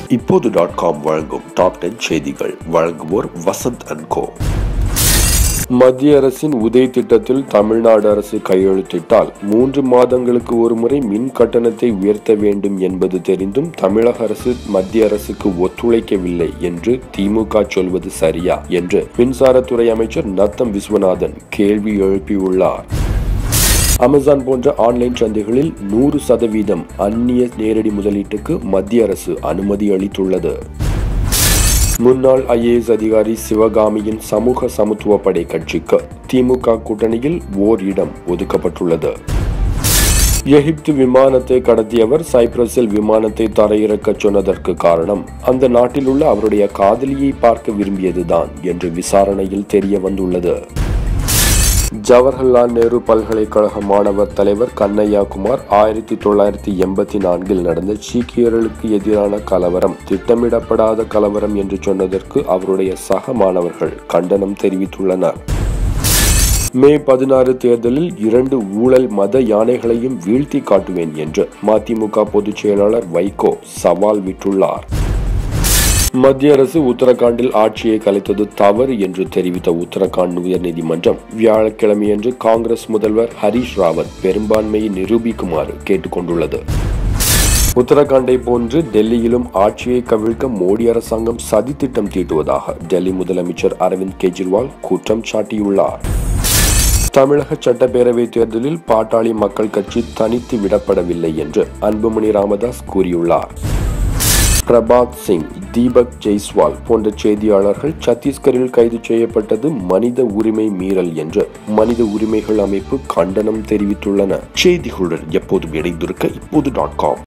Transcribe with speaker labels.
Speaker 1: இப்போது dot com வழங்கும் top ten செய்திகள் வழங்குவோர் வசந்த் அண்ட் கோ மத்திய அரசின் உதய் திட்டத்தில் தமிழ்நாடு அரசு கையெழுத்திட்டால் மூன்று மாதங்களுக்கு ஒருமுறை மின் கட்டணத்தை உயர்த்த வேண்டும் என்பது தெரிந்தும் தமிழக அரசு மத்திய அரசுக்கு ஒத்துழைக்கவில்லை என்று திமுக சொல்வது சரியா என்று மின்சாரத்துறை அமைச்சர் நத்தம் விஸ்வநாதன் கேள்வி எழுப்பியுள்ளார் அமேசான் போன்ற ஆன்லைன் சந்தைகளில் நூறு சதவீதம் அந்நிய நேரடி முதலீட்டுக்கு மத்திய அரசு அனுமதி அளித்துள்ளது முன்னாள் ஐஏஎஸ் அதிகாரி சிவகாமியின் சமூக சமத்துவ படை கட்சிக்கு திமுக கூட்டணியில் ஓர் இடம் ஒதுக்கப்பட்டுள்ளது எகிப்து விமானத்தை கடத்தியவர் சைப்ரஸில் விமானத்தை தரையிறக்க சொன்னதற்கு காரணம் அந்த நாட்டில் உள்ள அவருடைய காதலியை பார்க்க விரும்பியதுதான் என்று விசாரணையில் தெரிய வந்துள்ளது ஜவஹர்லால் நேரு பல்கலைக்கழக மாணவர் தலைவர் கண்ணையா குமார் ஆயிரத்தி தொள்ளாயிரத்தி எண்பத்தி நான்கில் நடந்த சீக்கியர்களுக்கு எதிரான கலவரம் திட்டமிடப்படாத கலவரம் என்று சொன்னதற்கு அவருடைய சக மாணவர்கள் கண்டனம் தெரிவித்துள்ளனர் மே பதினாறு தேர்தலில் இரண்டு ஊழல் மத யானைகளையும் வீழ்த்தி காட்டுவேன் என்று மதிமுக பொதுச் செயலாளர் வைகோ சவால் விட்டுள்ளார் மத்திய அரசு உத்தரகாண்டில் ஆட்சியை கலைத்தது தவறு என்று தெரிவித்த உத்தரகாண்ட் உயர்நீதிமன்றம் வியாழக்கிழமையன்று காங்கிரஸ் முதல்வர் ஹரீஷ் ராவத் பெரும்பான்மையை நிரூபிக்குமாறு கேட்டுக்கொண்டுள்ளது உத்தரகாண்டை போன்று டெல்லியிலும் ஆட்சியை கவிழ்க்க மோடி அரசாங்கம் சதித்திட்டம் தீட்டுவதாக டெல்லி முதலமைச்சர் அரவிந்த் கெஜ்ரிவால் குற்றம் சாட்டியுள்ளார் தமிழக சட்டப்பேரவை தேர்தலில் பாட்டாளி மக்கள் கட்சி தனித்து விடப்படவில்லை என்று அன்புமணி ராமதாஸ் கூறியுள்ளார் பிரபாத் சிங் தீபக் ஜெய்ஸ்வால் போன்ற செய்தியாளர்கள் சத்தீஸ்கரில் கைது செய்யப்பட்டது மனித உரிமை மீறல் என்று மனித உரிமைகள் அமைப்பு கண்டனம் தெரிவித்துள்ளன செய்திகளுடன் எப்போதும் இணைந்திருக்க இப்போது டாட் காம்